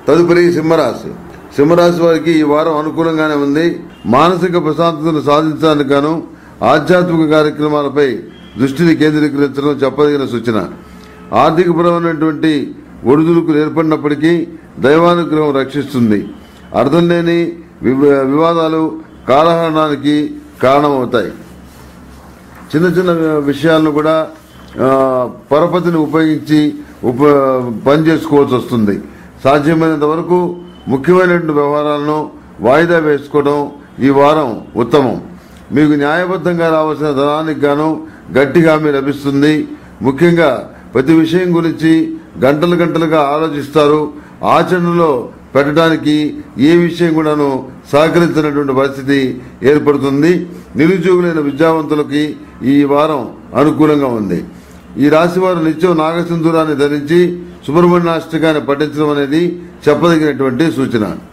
తదుపరి సింహరాశి సింహరాశి వారికి ఈ వారం అనుకూలంగానే ఉంది మానసిక ప్రశాంతతను సాధించడానికి గాను ఆధ్యాత్మిక కార్యక్రమాలపై దృష్టిని కేంద్రీకరించడం చెప్పదగిన సూచన ఆర్థికపరమైనటువంటి ఒడిదుడుకులు ఏర్పడినప్పటికీ దైవానుగ్రహం రక్షిస్తుంది అర్థం లేని వివ- వివాదాలు కాలహరణానికి కారణమవుతాయి చిన్న చిన్న విషయాలను కూడా ఆ, పరపతిని ఉపయోగించి ఉప పని చేసుకోవాల్సి వస్తుంది సాధ్యమైనంత వరకు ముఖ్యమైనటువంటి వ్యవహారాలను వాయిదా వేసుకోవడం ఈ వారం ఉత్తమం మీకు న్యాయబద్ధంగా రావాల్సిన ధనానికి గాను గట్టి హామీ లభిస్తుంది ముఖ్యంగా ప్రతి విషయం గురించి గంటలు గంటలుగా ఆలోచిస్తారు ఆచరణలో పెట్టడానికి ఏ విషయం కూడాను సహకరించినటువంటి పరిస్థితి ఏర్పడుతుంది నిరుద్యోగులైన విద్యావంతులకి ఈ వారం అనుకూలంగా ఉంది ఈ రాశి వారు నిత్యం నాగసింధూరాన్ని ధరించి సుబ్రహ్మణ్యాష్టకాన్ని పఠించడం అనేది చెప్పదగినటువంటి సూచన